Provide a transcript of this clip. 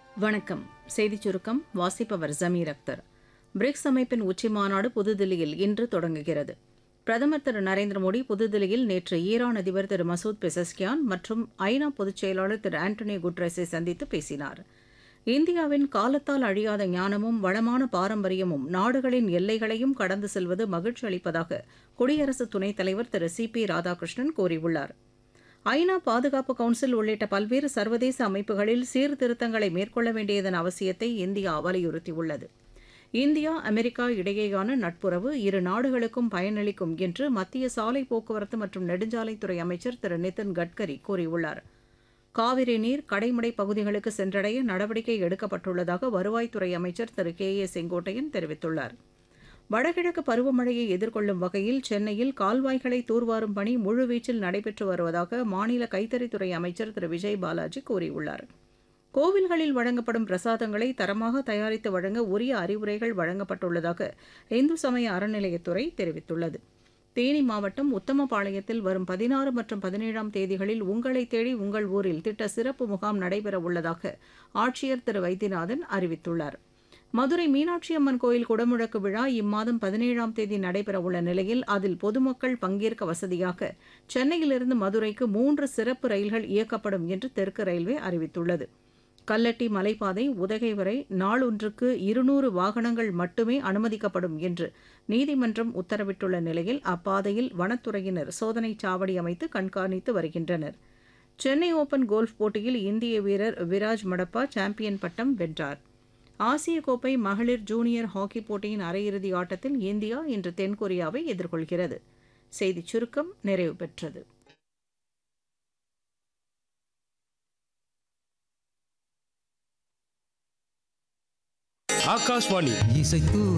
வணக்கம் செய்திச் சுருக்கம் வாசிப்பவர் ஜமீர் அக்தர் பிரிக்ஸ் அமைப்பின் உச்சி மாநாடு புதுதில்லியில் இன்று தொடங்குகிறது பிரதமர் திரு நரேந்திர மோடி புதுதில்லியில் நேற்று ஈரான் அதிபர் திரு மசூத் பெசஸ்கியான் மற்றும் ஐநா பொதுச் செயலாளர் திரு ஆண்டனி குட்ரஸை சந்தித்து பேசினார் இந்தியாவின் காலத்தால் அழியாத ஞானமும் வளமான பாரம்பரியமும் நாடுகளின் எல்லைகளையும் கடந்து செல்வது மகிழ்ச்சி அளிப்பதாக குடியரசு துணைத் தலைவர் திரு சி பி ராதாகிருஷ்ணன் கூறியுள்ளார் ஐநா பாதுகாப்பு கவுன்சில் உள்ளிட்ட பல்வேறு சர்வதேச அமைப்புகளில் சீர்திருத்தங்களை மேற்கொள்ள வேண்டியதன் அவசியத்தை இந்தியா வலியுறுத்தியுள்ளது இந்தியா அமெரிக்கா இடையேயான நட்புறவு இரு நாடுகளுக்கும் பயனளிக்கும் என்று மத்திய சாலை போக்குவரத்து மற்றும் நெடுஞ்சாலைத்துறை அமைச்சர் திரு நிதின் கட்கரி கூறியுள்ளார் காவிரி நீர் கடைமடை பகுதிகளுக்கு சென்றடைய நடவடிக்கை எடுக்கப்பட்டுள்ளதாக வருவாய்த்துறை அமைச்சர் திரு கே ஏ செங்கோட்டையன் தெரிவித்துள்ளார் வடகிழக்கு பருவமழையை எதிர்கொள்ளும் வகையில் சென்னையில் கால்வாய்களை தூர்வாரும் பணி முழுவீச்சில் நடைபெற்று வருவதாக மாநில கைத்தறித்துறை அமைச்சர் திரு விஜய் பாலாஜி கூறியுள்ளார் கோவில்களில் வழங்கப்படும் பிரசாதங்களை தரமாக தயாரித்து வழங்க உரிய அறிவுரைகள் வழங்கப்பட்டுள்ளதாக இந்து சமய அறநிலையத்துறை தெரிவித்துள்ளது தேனி மாவட்டம் உத்தமபாளையத்தில் வரும் பதினாறு மற்றும் பதினேழாம் தேதிகளில் உங்களை தேடி உங்கள் ஊரில் திட்ட சிறப்பு முகாம் நடைபெற உள்ளதாக ஆட்சியர் திரு வைத்தியநாதன் அறிவித்துள்ளார் மதுரை மீனாட்சி அம்மன் கோயில் குடமுழக்கு விழா இம்மாதம் பதினேழாம் தேதி நடைபெறவுள்ள நிலையில் அதில் பொதுமக்கள் பங்கேற்க வசதியாக சென்னையிலிருந்து மதுரைக்கு மூன்று சிறப்பு ரயில்கள் இயக்கப்படும் என்று தெற்கு ரயில்வே அறிவித்துள்ளது கல்லட்டி மலைப்பாதை உதகை வரை நாளொன்றுக்கு இருநூறு வாகனங்கள் மட்டுமே அனுமதிக்கப்படும் என்று நீதிமன்றம் உத்தரவிட்டுள்ள நிலையில் அப்பாதையில் வனத்துறையினர் சோதனைச் சாவடி அமைத்து கண்காணித்து வருகின்றனர் சென்னை ஓபன் கோல்ஃப் போட்டியில் இந்திய வீரர் விராஜ் மடப்பா சாம்பியன் பட்டம் வென்றார் ஆசிய கோப்பை மகளிர் ஜூனியர் ஹாக்கி போட்டியின் அரையிறுதி ஆட்டத்தில் இந்தியா இன்று தென்கொரியாவை எதிர்கொள்கிறது செய்திச் சுருக்கம் நிறைவு பெற்றது ஆகாஷ்வாணி இசைத்து